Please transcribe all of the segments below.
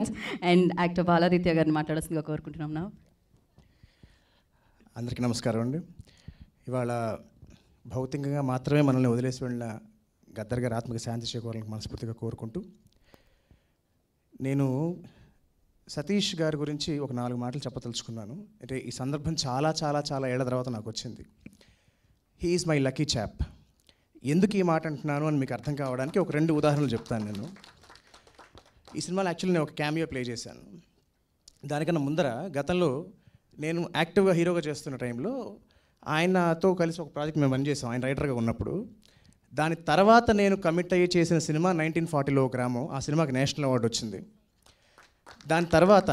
And actor Baladitya గారిని మాట్లాడాల్సిందిగా కోరుకుంటున్నాం నా అందరికీ నమస్కారం అండి ఇవాళ భౌతికంగా మాత్రమే మనల్ని వదిలేసి వెళ్ళిన గద్దర్ గారి ఆత్మక శాంతి చేకూరాలని మనస్ఫూర్తిగా కోరుకుంటూ నేను సతీష్ గారి గురించి ఒక నాలుగు మాటలు చెప్పదలుచుకున్నాను అంటే ఈ సందర్భం చాలా చాలా చాలా ఏళ్ల తర్వాత నాకు వచ్చింది he is my lucky chap ఎందుకు ఈ మాట అంటున్నాను అని మీకు అర్థం కావడానికి ఒక రెండు ఉదాహరణలు చెప్తాను నేను ఈ సినిమాలో యాక్చువల్లీ నేను ఒక క్యామియో ప్లే చేశాను దానికన్నా ముందర గతంలో నేను యాక్టివ్గా హీరోగా చేస్తున్న టైంలో ఆయనతో కలిసి ఒక ప్రాజెక్ట్ మేము రన్ చేసాం ఆయన రైటర్గా ఉన్నప్పుడు దాని తర్వాత నేను కమిట్ అయ్యి చేసిన సినిమా నైన్టీన్ ఫార్టీలో గ్రామం ఆ సినిమాకి నేషనల్ అవార్డు వచ్చింది దాని తర్వాత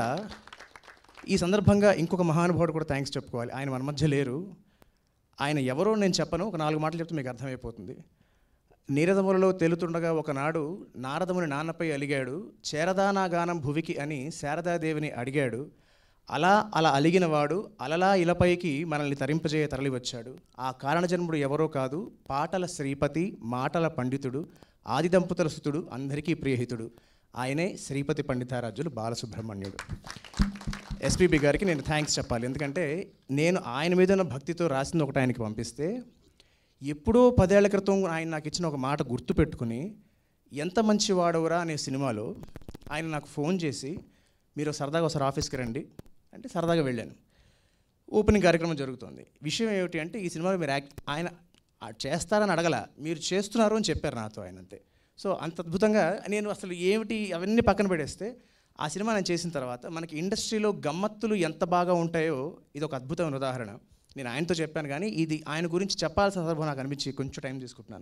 ఈ సందర్భంగా ఇంకొక మహానుభావుడు కూడా థ్యాంక్స్ చెప్పుకోవాలి ఆయన మన మధ్య లేరు ఆయన ఎవరో నేను చెప్పను ఒక నాలుగు మాటలు చెప్తే మీకు అర్థమైపోతుంది నీరదములలో తేలుతుండగా ఒకనాడు నారదముని నాన్నపై అలిగాడు చేరదానా గానం భువికి అని శారదాదేవిని అడిగాడు అలా అలా అలిగినవాడు అలలా ఇలపైకి మనల్ని తరింపజేయ తరలివచ్చాడు ఆ కారణజన్ముడు ఎవరో కాదు పాటల శ్రీపతి మాటల పండితుడు ఆది దంపతుల సుతుడు అందరికీ ప్రియహితుడు ఆయనే శ్రీపతి పండితారాజులు బాలసుబ్రహ్మణ్యుడు ఎస్పీబి గారికి నేను థ్యాంక్స్ చెప్పాలి ఎందుకంటే నేను ఆయన మీద ఉన్న భక్తితో రాసింది ఒకటి ఆయనకి పంపిస్తే ఎప్పుడో పదేళ్ల క్రితం ఆయన నాకు ఇచ్చిన ఒక మాట గుర్తు పెట్టుకుని ఎంత మంచి వాడవురా అనే సినిమాలో ఆయన నాకు ఫోన్ చేసి మీరు సరదాగా ఒకసారి ఆఫీస్కి రండి అంటే సరదాగా వెళ్ళాను ఓపెనింగ్ కార్యక్రమం జరుగుతుంది విషయం ఏమిటి అంటే ఈ సినిమాలో మీరు యాక్ట్ ఆయన ఆ చేస్తారని అడగల మీరు చేస్తున్నారు అని చెప్పారు నాతో ఆయన అంతే సో అంత అద్భుతంగా నేను అసలు ఏమిటి అవన్నీ పక్కన పెడేస్తే ఆ సినిమా నేను చేసిన తర్వాత మనకి ఇండస్ట్రీలో గమ్మత్తులు ఎంత బాగా ఉంటాయో ఇది ఒక అద్భుతమైన ఉదాహరణ నేను ఆయనతో చెప్పాను కానీ ఇది ఆయన గురించి చెప్పాల్సిన సందర్భం నాకు అనిపించి కొంచెం టైం తీసుకుంటున్నాను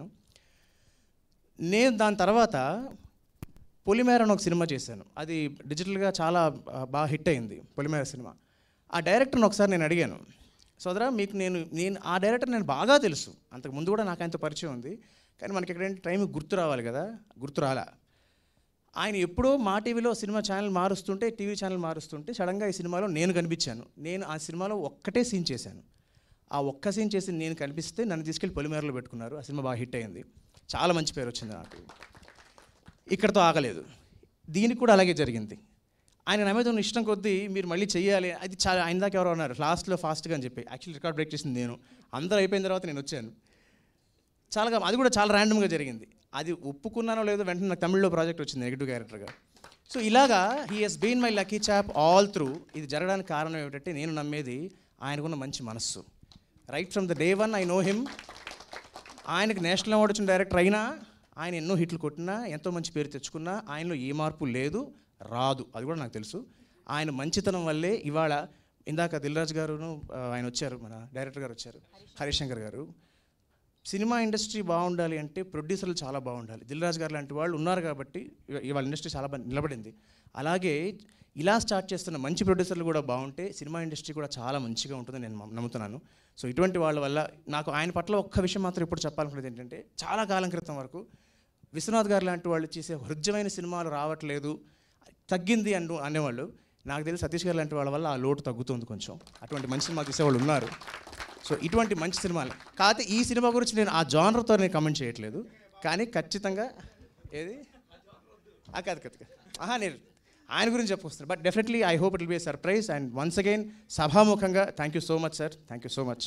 నేను దాని తర్వాత పొలిమేర అని ఒక సినిమా చేశాను అది డిజిటల్గా చాలా ఆ, బాగా హిట్ అయింది పొలిమేర సినిమా ఆ డైరెక్టర్ని ఒకసారి నేను అడిగాను సోదరా మీకు నేను నేను ఆ డైరెక్టర్ నేను బాగా తెలుసు అంతకు ముందు కూడా నాకు ఆయనతో పరిచయం ఉంది కానీ మనకి ఎక్కడంటే టైం గుర్తు రావాలి కదా గుర్తు రాలా ఆయన ఎప్పుడో మా టీవీలో సినిమా ఛానల్ మారుస్తుంటే టీవీ ఛానల్ మారుస్తుంటే సడన్గా ఈ సినిమాలో నేను కనిపించాను నేను ఆ సినిమాలో ఒక్కటే సీన్ చేశాను ఆ ఒక్క సీన్ చేసి నేను కనిపిస్తే నన్ను తీసుకెళ్ళి పొలిమేరలో పెట్టుకున్నారు ఆ సినిమా బాగా హిట్ అయింది చాలా మంచి పేరు వచ్చింది నాకు ఇక్కడతో ఆగలేదు దీనికి కూడా అలాగే జరిగింది ఆయన నా మీద ఉన్న ఇష్టం కొద్దీ మీరు మళ్ళీ చెయ్యాలి అది చాలా ఆయన దాకా ఎవరో అన్నారు లాస్ట్లో ఫాస్ట్గా అని చెప్పి యాక్చువల్లీ రికార్డ్ బ్రేక్ చేసింది నేను అందరూ అయిపోయిన తర్వాత నేను వచ్చాను చాలా గా- అది కూడా చాలా ర్యాండమ్గా జరిగింది అది ఒప్పుకున్నానో లేదో వెంటనే నాకు తమిళ్లో ప్రాజెక్ట్ వచ్చింది నెగిటివ్ క్యారెక్టర్గా సో ఇలాగా he has been my lucky chap all through ఇది జరగడానికి కారణం ఏమిటంటే నేను నమ్మేది ఆయనకున్న మంచి మనస్సు right from the day one I know him ఆయనకి నేషనల్ అవార్డు వచ్చిన డైరెక్టర్ అయినా ఆయన ఎన్నో హిట్లు కొట్టినా ఎంతో మంచి పేరు తెచ్చుకున్నా ఆయనలో ఏ మార్పు లేదు రాదు అది కూడా నాకు తెలుసు ఆయన మంచితనం వల్లే ఇవాళ ఇందాక దిల్రాజ్ గారును ఆ, ఆయన వచ్చారు మన డైరెక్టర్ గారు వచ్చారు హరీష్ శంకర్ గారు సినిమా ఇండస్ట్రీ బాగుండాలి అంటే ప్రొడ్యూసర్లు చాలా బాగుండాలి దిల్రాజ్ గారు లాంటి వాళ్ళు ఉన్నారు కాబట్టి ఇవ- ఇవాళ ఇండస్ట్రీ చాలా బాగా నిలబడింది అలాగే ఇలా స్టార్ట్ చేస్తున్న మంచి ప్రొడ్యూసర్లు కూడా బాగుంటే సినిమా ఇండస్ట్రీ కూడా చాలా మంచిగా ఉంటుందని నేను నమ్ము- నమ్ముతున్నాను సో ఇటువంటి వాళ్ళ వల్ల నాకు ఆయన పట్ల ఒక్క విషయం మాత్రం ఇప్పుడు చెప్పాలనుకున్నది ఏంటంటే చాలా కాలం క్రితం వరకు విశ్వనాథ్ గారు లాంటి వాళ్ళు చేసే హృద్యమైన సినిమాలు రావట్లేదు తగ్గింది అంటూ అనేవాళ్ళు నాకు తెలిసి సతీష్ గారు లాంటి వాళ్ళ వల్ల ఆ లోటు తగ్గుతుంది కొంచెం అటువంటి మంచి సినిమాలు తీసేవాళ్ళు ఉన్నారు సో ఇటువంటి మంచి సినిమాలు కాకపోతే ఈ సినిమా గురించి నేను ఆ జానర్తో నేను కమెంట్ చేయట్లేదు కానీ ఖచ్చితంగా ఏది ఆ, కాదు కాదు కాదు. ఆహా నేను ఆయన గురించి చెప్పొస్తున్నాను but definitely I hope it will be surprise and once again సభాముఖంగా thank you so much sir thank you so much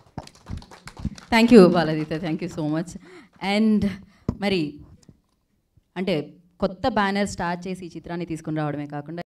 thank you Baladitya thank you so much and మరి అంటే కొత్త బ్యానర్ స్టార్ట్ చేసి ఈ చిత్రాన్ని తీసుకుని రావడమే కాకుండా